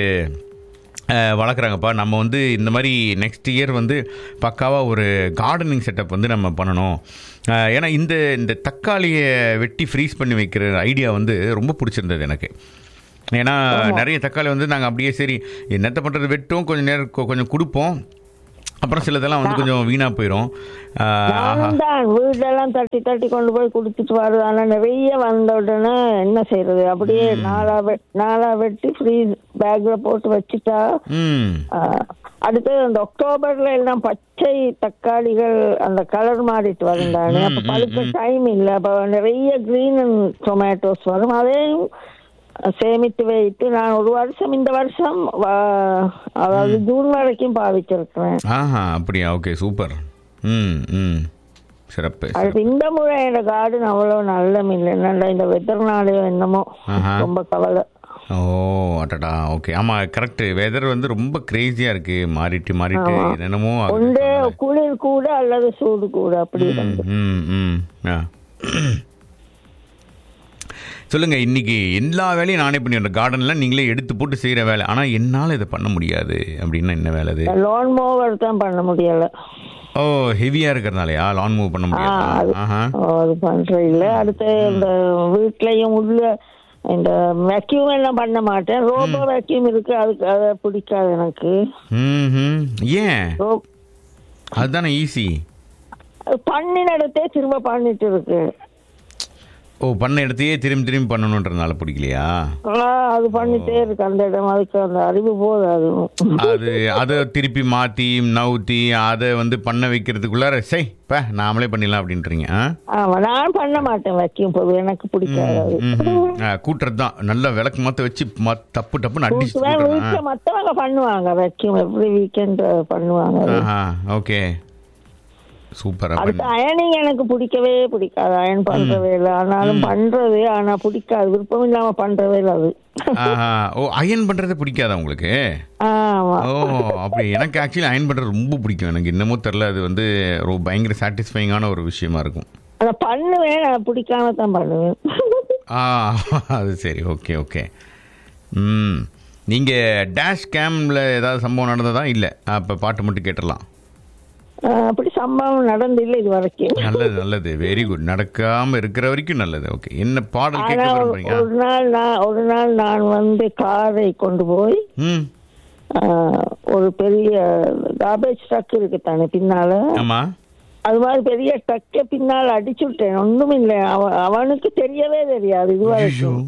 அஹ், வளர்க்குறாங்கப்பா நம்ம வந்து இந்த மாதிரி நெக்ஸ்ட் இயர் வந்து பக்காவாக ஒரு கார்டனிங் செட்டப் வந்து நம்ம பண்ணணும் அஹ், ஏன்னா இந்த இந்த தக்காளியை வெட்டி ஃப்ரீஸ் பண்ணி வைக்கிற ஐடியா வந்து ரொம்ப பிடிச்சிருந்தது எனக்கு ஏன்னா நிறைய தக்காளி வந்து நாங்கள் அப்படியே சரி என்னத்தை பண்ணுறது வெட்டும் கொஞ்சம் நேரம் கொ- கொஞ்சம் கொடுப்போம் அப்புறம் சிலதெல்லாம் வந்து கொஞ்சம் வீணாக போயிடும் அஹ், ஆஹா நானும் தான் வீடெல்லாம் தட்டி தட்டி கொண்டு போய் கொடுத்துட்டு வருது ஆனா நிறைய வந்த உடனே என்ன செய்யறது அப்படியே நாலா வெ- நாலா வெட்டி ஃப்ரீஸ் பேக்ல போட்டு வச்சுட்டா ம் ஆ, அடுத்து அந்த அக்டோபர்ல எல்லாம் பச்சை தக்காளிகள் அந்த கலர் மாறிட்டு வரும் தானே அப்ப பழுக்க டைம் இல்ல அப்ப நிறைய கிரீன் டொமேட்டோஸ் வரும் அதையும் சேமித்து வைத்து நான் ஒரு வருஷம் இந்த வருஷம் வ- அதாவது ஜூன் வரைக்கும் பாவிச்சிருக்கிறேன் ஆஹா அப்படியா ஓகே சூப்பர் ம் ம் சிறப்பு அது இந்த முறை என்னோட கார்டன் அவ்வளவு நல்ல இல்லை நல்ல இந்த வெதர்னாலேயோ என்னமோ ஆஹா. ரொம்ப கவலை ஓ அடடா ஓகே ஆமாம் கரெக்ட் வெதர் வந்து ரொம்ப கிரேசியாக இருக்கு மாறிட்டு மாறிட்டு என்னென்னமோ ஆகுது. ஒன்று குளிர் கூட அல்லது சூடு கூட அப்படி ம், ம் ம் ஆ சொல்லுங்க இன்னைக்கு எல்லா வேலையும் நானே பண்ணிடுறேன் கார்டன்ல நீங்களே எடுத்து போட்டு செய்யற வேலை ஆனா என்னால இதை பண்ண முடியாது அப்படின்னா என்ன வேலை அது லோன் மோவர் தான் பண்ண முடியல ஓ ஹெவியா இருக்கிறதுனாலயா லான் மூவ் பண்ண ஆ, அது முடியாது ஆஹா ஓ, அது பண்றது இல்ல அடுத்து இந்த வீட்லயும் உள்ள இந்த வேக்யூம் எல்லாம் பண்ண மாட்டேன் ரோபோ வேக்யூம் இருக்கு அதுக்கு அதை பிடிக்காது எனக்கு ம் ஏன் ரோ- அதுதானே ஈஸி அது பண்ணின இடத்தே திரும்ப பண்ணிட்டு இருக்கு ஓ பண்ண இடத்தையே திரும்பி திரும்பி பண்ணணுன்றதுனால பிடிக்கலையா ஆ, அது பண்ணிட்டே இருக்கு அந்த இடம் அதுக்கு அந்த அறிவு போதாது அது அதை திருப்பி மாத்தி நவுத்தி அதை வந்து பண்ண வைக்கிறதுக்குள்ளார சை ப நாமளே பண்ணிடலாம் அப்படின்றீங்க ஆ? ஆமா நான் பண்ண மாட்டேன் வைக்கும் போது எனக்கு பிடிக்காது அது. ம்ஹும். ஆ, கூட்டுறது தான் நல்லா விளக்கு மாத்த வச்சு ம- தப்பு டப்புன்னு அடிச்சு கூட்டுவேன் கூட்டுறது. வீட்டுல மத்தவங்க பண்ணுவாங்க வைக்கும் எவ்ரி வீக்கெண்ட் பண்ணுவாங்க அது. ஆஹா ஓகே சூப்பர் அடுத்து அயனிங் எனக்கு பிடிக்கவே பிடிக்காது அயன் பண்றவே இல்லை ஆனாலும் பண்றது ஆனா பிடிக்காது விருப்பம் இல்லாம பண்றவே இல்லை அது ஆஹா ஓ அயன் பண்றது பிடிக்காதா உங்களுக்கு ஆமா ஓ அப்படி எனக்கு ஆக்சுவலி அயன் பண்றது ரொம்ப பிடிக்கும் எனக்கு என்னமோ தெரியல அது வந்து ரொம்ப பயங்கர சாட்டிஸ்ஃபைங்கான ஒரு விஷயமா இருக்கும் அதை பண்ணுவேன் நான் பிடிக்காம தான் பண்ணுவேன் ஆ அது சரி ஓகே ஓகே ம் நீங்கள் டேஷ் கேமில் ஏதாவது சம்பவம் நடந்ததா இல்லை அப்போ பாட்டு மட்டும் கேட்டுடலாம் ஆஹ் அப்படி சம்பவம் நடந்து இல்லை இது வரைக்கும் நல்லது நல்லது வெரி குட் நடக்காம இருக்கிற வரைக்கும் நல்லது ஓகே என்ன பாடல் கேட்க ஆனா ஒரு- விரும்புறீங்க ஒரு நாள் நான் ஒரு நாள் நான் வந்து காரை கொண்டு போய் ம் ஆஹ், ஒரு பெரிய காபேஜ் ட்ரக் இருக்கு தானே பின்னால ஆமா அது மாதிரி பெரிய ட்ரக்கை பின்னால் அடிச்சு விட்டேன் ஒண்ணும் இல்லை அவ அவனுக்கு தெரியவே தெரியாது இது வரைக்கும்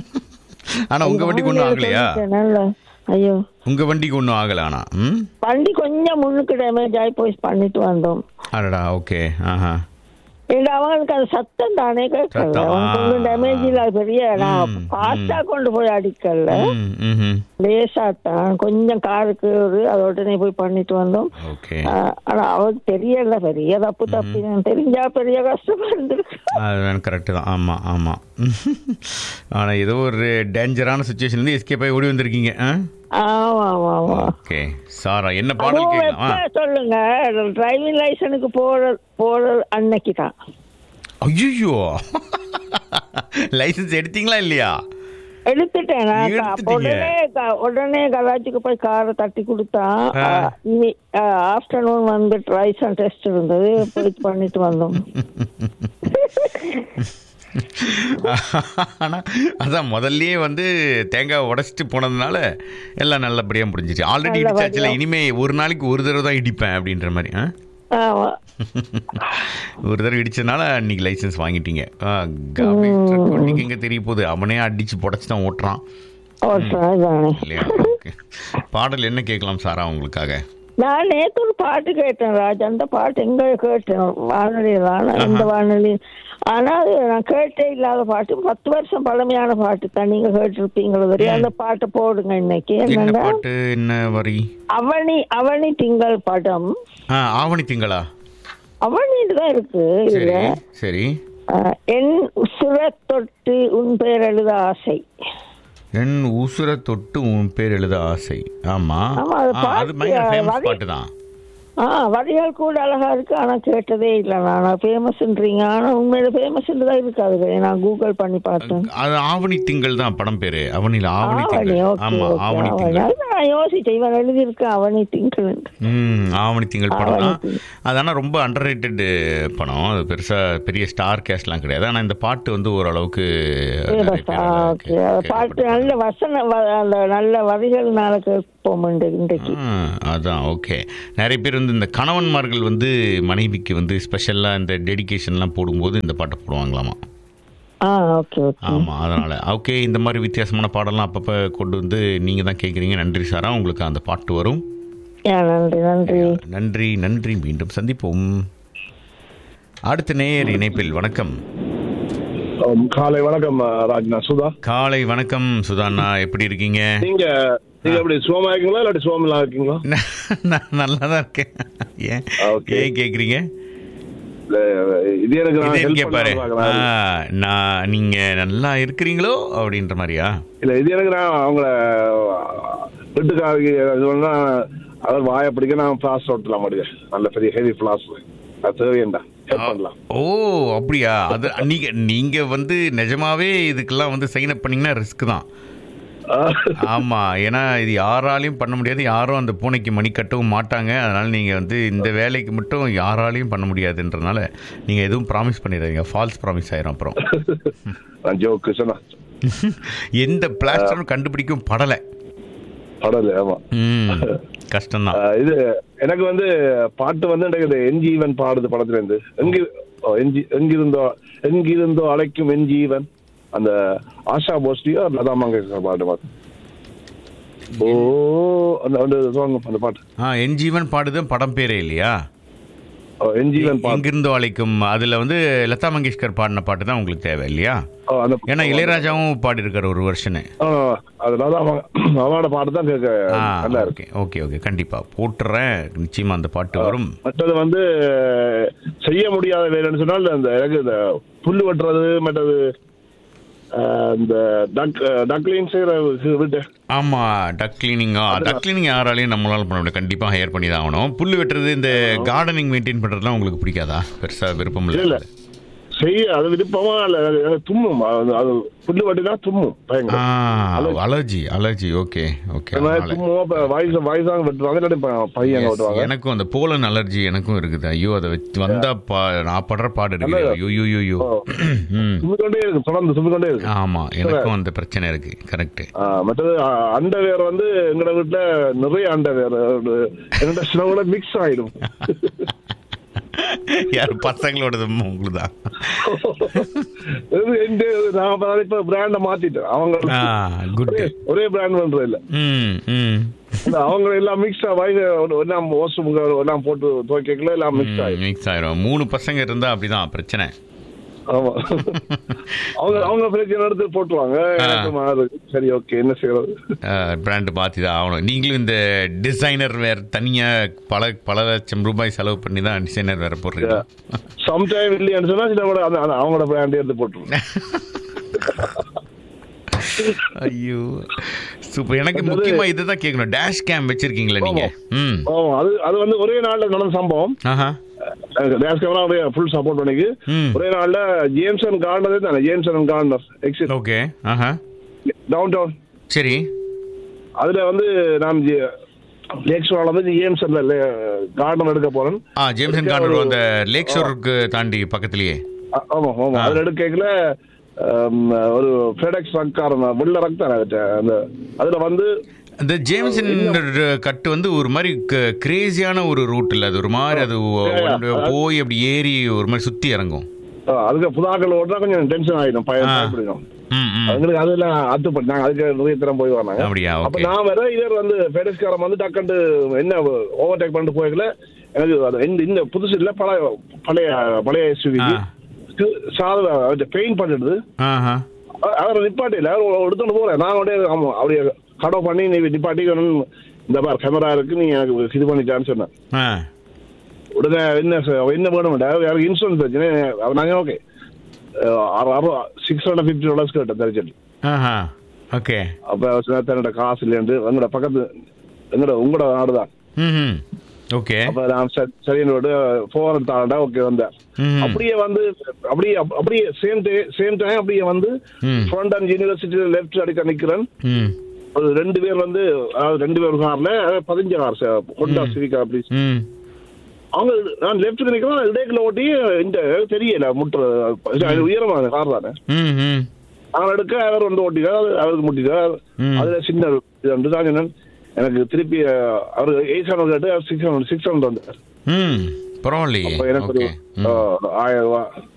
ஆனா உங்க வண்டிக்கு ஒன்றும் ஆகலையா நல்ல ஐயோ உங்க வண்டிக்கு ஒன்றும் ஆகல ஆனா ம் வண்டி கொஞ்சம் முன்னுக்கு டேமேஜ் ஆகி போய் பண்ணிட்டு வந்தோம் அடடா ஓகே ஆஹா ஏன்னா அவனுக்கு அது சத்தம் தானே கேட்கல சத்தம், அவனுக்கு ஆ. ஒன்றும் டேமேஜ் இல்ல பெரிய நான் ம், ஃபாஸ்டா கொண்டு போய் அடிக்கல ம் ம் லேசா தான் கொஞ்சம் காருக்கு ஒரு அதை உடனே போய் பண்ணிட்டு வந்தோம் ஓகே ஆ, ஆனா அவருக்கு தெரியல பெரிய தப்பு தப்பு தெரிஞ்சா பெரிய கஷ்டமா இருந்திருக்கு அது கரெக்டு தான் ஆமாம் ஆமாம் ஆனால் ஏதோ ஒரு டேஞ்சரான சுச்சுவேஷன்லேருந்து எஸ்கேப் ஆகி ஓடி வந்திருக்கீங்க ஆ ஆமா ஆமா ஆமா ஓகே சாரா என்ன பாடல் அதுவும் கேட்கலாம் எப்ப சொல்லுங்க டிரைவிங் லைசனுக்கு போற போற அன்னைக்கு தான் ஐயோ லைசன்ஸ் எடுத்தீங்களா இல்லையா எடுத்துட்டேன் நான் க- எடுத்துட்டீங்க. உடனே க- உடனே கராச்சிக்கு போய் காரை தட்டி கொடுத்தான் ஆ. இனி ஆஃப்டர்நூன் வந்து லைசன்ஸ் டெஸ்ட் இருந்தது போய் பண்ணிட்டு வந்தோம் ஆனால் அதான் முதல்லயே வந்து தேங்காய் உடச்சிட்டு போனதுனால எல்லாம் நல்லபடியாக முடிஞ்சிச்சு ஆல்ரெடி நல்லபடியா. இடிச்சாச்சுல இனிமே ஒரு நாளைக்கு ஒரு தடவை தான் இடிப்பேன் அப்படின்ற மாதிரி ஆ ஆமா ஒரு தடவை இடிச்சதுனால அன்னைக்கு லைசன்ஸ் வாங்கிட்டீங்க ஆ, garbage truck வண்டிக்கு எங்க தெரிய போகுது அவனே அடிச்சு புடச்சு தான் ஓட்டுறான் ஓட்டுறேன் தானே இல்லையா ஓகே பாடல் என்ன கேட்கலாம் சாரா உங்களுக்காக நான் நேத்து ஒரு பாட்டு கேட்டேன் ராஜ் அந்த பாட்டு எங்க கேட்டேன் வானொலி தான் இந்த வானொலி ஆனா அது நான் கேட்டே இல்லாத பாட்டு பத்து வருஷம் பழமையான பாட்டு தான் நீங்க கேட்டிருப்பீங்களோ தெரியும் அந்த பாட்டை போடுங்க இன்னைக்கு என்ன என்னன்னா பாட்டு என்ன வரி அவனி அவனி திங்கள் படம் ஆ ஆவணி திங்களா அவனிட்டு தான் இருக்கு சரி இதுல சரி ஆஹ், என் உசுர தொட்டு உன் பேர் எழுத ஆசை என் உசுர தொட்டு உன் பேர் எழுத ஆசை ஆமா ஆமா, அது ஆ, அது பாட்டு, பயங்கர ஃபேமஸ் வரி- பாட்டு தான் ஆ வரிகள் கூட அழகா இருக்கு ஆனா கேட்டதே இல்லை நான் ஃபேமஸ்ன்றீங்க ஆனா உண்மையில ஃபேமஸ் தான் இருக்கு அதுல நான் கூகுள் பண்ணி பார்த்தேன் அது ஆவணி திங்கள் தான் படம் பேரு அவனில ஆவணி ஆவணி திங்கள் ஓகே ஆமா ஆவணி ஓகே திங்கள் அது நான் யோசிச்சேன் இவன் எழுதியிருக்கு அவனி திங்கள் ம் ஆவணி திங்கள் படம் தான் ஆவணி திங்கள். அது ஆனால் ரொம்ப அண்டர் படம் அது பெருசாக பெரிய ஸ்டார் கேஸ்ட்லாம் கிடையாது ஆனால் இந்த பாட்டு வந்து ஓரளவுக்கு நிறைய பேரால ஓகே பாட்டு கேட்கப்பட்ட நல்ல வசன வ- அந்த நல்ல வரிகள்னால கேட்போம் இன்றைக்கு- இன்றைக்கு ஆ, அதான் ஓகே நிறைய பேர் வந்து இந்த கணவன்மார்கள் வந்து மனைவிக்கு வந்து ஸ்பெஷலாக இந்த டெடிகேஷன்லாம் போடும்போது இந்த பாட்டை போடுவாங்களாமா ஆ ஓகே ஓகே ஆமாம் அதனால் ஓகே இந்த மாதிரி வித்தியாசமான பாடலாம் அப்பப்போ கொண்டு வந்து நீங்கள் தான் கேட்குறீங்க நன்றி சாரா உங்களுக்கு அந்த பாட்டு வரும் ஆ, நன்றி நன்றி நன்றி நன்றி மீண்டும் சந்திப்போம் அடுத்த நேயர் இணைப்பில் வணக்கம் ஆம், காலை வணக்கம் அஹ், ராஜ்னா சுதா காலை வணக்கம் சுதாண்ணா எப்படி இருக்கீங்க நீங்க நீங்க எப்படி சுகமா இருக்கீங்களா இல்லாட்டி சுகமில்லா இருக்கீங்களா நான் நல்லா தான் இருக்கேன் ஏன் Okay. ஏன் கேட்குறீங்க இல்ல, இது எனக்கு நான் இதே help கேட்பாரு பண்ண பார்க்கறேன். ஆ, நான் நீங்க நல்லா இருக்கிறீங்களோ அப்படின்ற மாதிரியா இல்ல இது எனக்கு நான் அவங்கள வீட்டுக்காரங்க இது பண்ணா அவர் வாயை பிடிக்க நான் பிளாஸ் ஓட்டலாம் முடியும் நல்ல பெரிய ஹெவி பிளாஸ் அது தேவையண்டா செக் பண்ணலாம் ஓ அப்படியா அது நீங்க நீங்க வந்து நிஜமாவே இதுக்கெல்லாம் வந்து சைன் அப் பண்ணீங்கன்னா ரிஸ்க் தான் ஆமா ஏன்னா இது யாராலையும் பண்ண முடியாது யாரும் அந்த பூனைக்கு மணி கட்டவும் மாட்டாங்க அதனால நீங்க வந்து இந்த வேலைக்கு மட்டும் யாராலையும் பண்ண முடியாதுன்றனால நீங்க எதுவும் ப்ராமிஸ் பண்ணிடுறீங்க ஃபால்ஸ் ப்ராமிஸ் ஆயிரும் அப்புறம் நான் ஜோக்கு சொன்னா எந்த பிளாஸ்டரும் கண்டுபிடிக்கும் படலை படல ஆமா ம் கஷ்டம்தான் ஆஹ் இது எனக்கு வந்து பாட்டு வந்து எனக்கு இந்த என்ஜீவன் பாடுது படத்துல இருந்து எங்கி ஓ, எஞ்சி எங்கிருந்தோ எங்கிருந்தோ அழைக்கும் என்ஜீவன் அந்த ஆஷா போஸ்டியோ லதா மங்கேஷ்கர் பாட்டு பாட்டு ஓ அந்த அந்த song, அந்த பாட்டு ஆ என் ஜீவன் பாடுது படம் பேரே இல்லையா ஓ, என்ஜீவன் பாட்டு எங்கிருந்தோ அழைக்கும் அதுல வந்து லதா மங்கேஷ்கர் பாடின பாட்டு தான் உங்களுக்கு தேவை இல்லையா ஓ, அந்த ஏன்னா இளையராஜாவும் பாடியிருக்காரு ஒரு வருஷனு ஆ, அது லதா மங்க- அவனோட பாட்டு தான் கேட்க ஆ நல்லா இருக்கு ஓகே ஓகே ஓகே கண்டிப்பா போட்டுறேன் நிச்சயமா அந்த பாட்டு வரும் மற்றது வந்து செய்ய முடியாத வேலைன்னு சொன்னால் அந்த எனக்கு இந்த புல்லு வெட்டுறது மற்றது ஆஹ், இந்த டக் டக்லின் செய்யற விட்டு ஆமா டக் கிளீனிங்கா டக் கிளீனிங் யாராலையும் நம்மளால பண்ண முடியும் கண்டிப்பா ஹையர் பண்ணி தான் ஆகணும் புல்லு வெட்டுறது இந்த கார்டனிங் மெயின்டைன் பண்றதுலாம் உங்களுக்கு பிடிக்காதா பெருசா விருப்பம் இல்ல இல்லை செய்ய அது விருப்பமா இல்ல எனக்கு- எனக்கு தும்மும் அது- அது புல்லு வெட்டினா தும்மும் பயங்கர அலர்ஜி அலர்ஜி ஓகே ஓகே இந்த மாதிரி தும்மும் இப்ப வயசு வயசாக வெட்டுவாங்க இல்லாட்டி ப- பையங்க வெட்டுவாங்க எனக்கும் அந்த போலன் அலர்ஜி எனக்கும் இருக்குது ஐயோ அதை வச்சு வந்தா பா நான் படுற பாடு இருக்குது ஐயோ ஐயோ ஐயோ ம் தும்பிக்கொண்டே இருக்கு தொடர்ந்து தும்பிக்கொண்டே இருக்கு ஆமா எனக்கும் அந்த பிரச்சனை இருக்கு கரெக்ட் ஆஹ், மற்றது அண்டவேர் வந்து எங்கட வீட்டுல நிறைய அண்டவேர் என்னோட ஸ்னோல மிக்ஸ் ஆயிடும் யார் பசங்களோட உங்களுக்கு தான் இது எந்த நான் இப்ப இப்ப பிராண்ட மாத்திட்டேன் அவங்க குட் ஒரே- ஒரே பிராண்ட் பண்றது இல்ல ம் ம் இந்த அவங்க எல்லாம் மிக்ஸ் ஆகி எல்லாம் ஓசமுக எல்லாம் போட்டு துவைக்கல எல்லாம் மிக்ஸ் ஆயிடும் மிக்ஸ் ஆயிரும் மூணு பசங்க இருந்தா அப்படிதான் பிரச்சனை ஆமா அவங்க அவங்க பிரச்சனை எடுத்து போட்டுருவாங்க எனக்கு மாறுது. சரி ஓகே என்ன செய்யறது பிராண்டு மாற்றி தான் ஆகணும் நீங்களும் இந்த டிசைனர் வேர் தனியாக பல பல லட்சம் ரூபாய் செலவு பண்ணி தான் டிசைனர் வேற போடுறீங்க சம்டைம் இல்லையான்னு சொன்னா சில கூட அந்த- அந்த- அவங்களோட பிராண்ட் எடுத்து போட்டுருவோம் ஐயோ சூப்பர் எனக்கு முக்கியமா இதுதான் கேட்கணும் டேஷ் கேம் வச்சிருக்கீங்களா நீங்க ம் ஆமா அது அது வந்து ஒரே நாள்ல நடந்த சம்பவம் ஆஹா டேஸ் கேமரா ஃபுல் சப்போர்ட் பண்ணிக்கு ம். ஒரே நாள்ல ஜேம்சன் கார்னர் தானே ஜேம்சன் கார்னர் எக்ஸிட் ஓகே ஆஹா டவுன் டவுன் சரி அதுல வந்து நான் லேக் ஷோரால வந்து ஜேம்சன்ல கார்டன் எடுக்க போறேன் ஆ ஜேம்சன் கார்னர் அந்த லேக் ஷோருக்கு தாண்டி பக்கத்துலயே ஆ- ஆமா ஆமா அதுல எடுக்கல ஒரு ஃபெடெக்ஸ் ரக்காரன் வெள்ள ரக் தானே அது. அந்த அதுல வந்து அந்த ஜேம்சன் கட்டு வந்து ஒரு மாதிரி கிரேசியான ஒரு ரூட் இல்ல அது ஒரு மாதிரி அது ஒ- போய் அப்படி ஏறி ஒரு மாதிரி சுத்தி இறங்கும் ஆ, அதுக்கு புதாக்கள் ஓட்டினா கொஞ்சம் டென்ஷன் ஆயிடும் பய- ஆ. பயப்படணும் ம் ம் அவங்களுக்கு அதெல்லாம் அத்துப்பட்டு நாங்க அதுக்கு நிறைய தரம் போய் வராங்க அப்படியா அப்ப ஓகே நான் வேற இவர் வந்து ஃபெடெக்ஸ்காரன் வந்து டக்குண்டு என்ன ஓவர் டேக் பண்ணிட்டு போய்க்கல எனக்கு அது இந்த இந்த புதுசு இல்ல பழைய பழைய பழைய எஸ்யூவி ஆ. சாத பெயிண்ட் பண்ணிடுது ஆஹா அ- அவர் நிப்பாட்டில அவர் எடுத்துட்டு போறேன் நான் உடனே ஆமா அப்படியே கடவு பண்ணி நீ நிப்பாட்டி வேணும், இந்த மாதிரி கேமரா இருக்கு நீ எனக்கு இது பண்ணிட்டான்னு சொன்னேன் ஆ உடனே என்ன சார், என்ன வேணும் யாருக்கு இன்சூரன்ஸ் பிரச்சனை அவ- நாங்க okay six hundred fifty dollars கேட்டேன் தெரிஞ்சு ஆஹா ஓகே அப்ப அவர் சொன்னார், தன்னோட காசு இல்லைன்னு எங்களோட பக்கத்து எங்களோட உங்களோட நாடு தான் ம் ஓகே அப்ப நான் சரி- சரின்னு விட்டு ஃபோர் ஹண்ட்ரட் தாண்டா ஓகே வந்தேன் ம் அப்படியே வந்து அப்படியே அப்படியே சேம் டே சேம் டைம் அப்படியே வந்து ம். ஃப்ரண்ட் அண்ட் யூனிவர்சிட்டியில லெஃப்ட் அடிக்க நிக்கிறேன் ம் ஒரு ரெண்டு பேர் வந்து அதாவது ரெண்டு பேர் கார்ல பதினஞ்சு கார் ஹொண்டா சிவிகா அப்படி ம் அவங்க நான் லெஃப்ட் நிக்கிறோம் இடையில ஓட்டி இந்த தெரியல முற்று அது உயரமான கார் தானே ம் ம் அவன் எடுக்க அவர் வந்து ஓட்டிக்கார் அவருக்கு முட்டிக்கார் ம். அதுல சின்ன இது வந்து தான் சொன்னேன். எனக்கு திருப்பி அஹ், அவர் எயிட் ஹண்ட்ரட் கேட்டு சிக்ஸ் ஹண்ட்ரட் சிக்ஸ் ஹண்ட்ரட் வந்தார் ம் பரவாயில்லையே அப்ப எனக்கு ஒரு ஓகே ம் அஹ், ஆயிரம் ரூபாய்